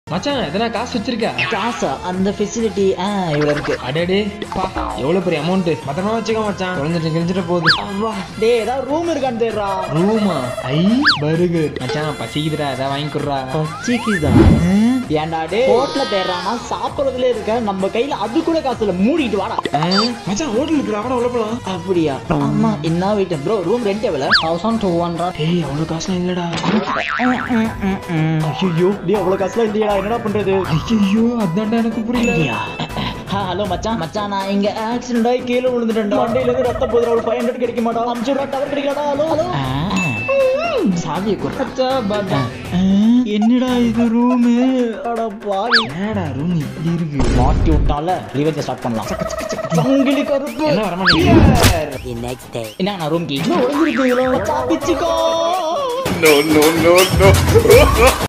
மச்சான் எதனா காசு வச்சிருக்கா காசா அந்த ஃபெசிலிட்டி ஆ இவ்வளோ இருக்கு அடடே பா எவ்வளவு பெரிய அமௌண்ட் பத்திரமா வச்சுக்க மச்சான் குறைஞ்சிட்டு கிழிஞ்சிட்டு போகுது வா டேய் ஏதாவது ரூம் இருக்கான்னு தேடுறா ரூமா ஐ பர்கர் மச்சான் பசிக்குதுடா ஏதாவது வாங்கி கொடுறா பச்சிக்குதான் ஏன்டா டே ஹோட்டல தேடுறானா சாப்பிடுறதுல இருக்க நம்ம கையில அது கூட காசு இல்ல மூடிட்டு வாடா மச்சான் ஹோட்டல் இருக்குடா அவட உள்ள போலாம் அப்படியா ஆமா என்ன வெயிட் ப்ரோ ரூம் ரெண்ட் எவ்வளவு தௌசண்ட் டூ ஹண்ட்ரட் ஏய் அவ்வளவு காசுலாம் இல்லடா ஐயோ டே அவ்வளவு காசுலாம் இல்லையா என்னடா பண்றது ஐயோ அதான்டா எனக்கு புரியல ஹலோ மச்சான் மச்சான் நான் இங்க ஆக்சிடென்ட் ஆகி கீழே விழுந்துட்டேன் மண்டையில இருந்து ரத்தம் போதுற ஒரு ஃபைவ் ஹண்ட்ரட் கிடைக்க மாட்டோம் அஞ்சு ரூபா டவர் கிடைக்கலடா ஹலோ ஹலோ சாவியை கொடுத்தா என்னடா இது ரூமு அட பாவி என்னடா ரூம் இப்படி இருக்கு மாட்டி விட்டால ரிவெஞ்ச ஸ்டார்ட் பண்ணலாம் சங்கிலி கருப்பு என்ன வரமாட்டேங்குது என்ன நான் ரூம் கீ உடஞ்சிருக்கு பிச்சுக்கோ no, no, no, no.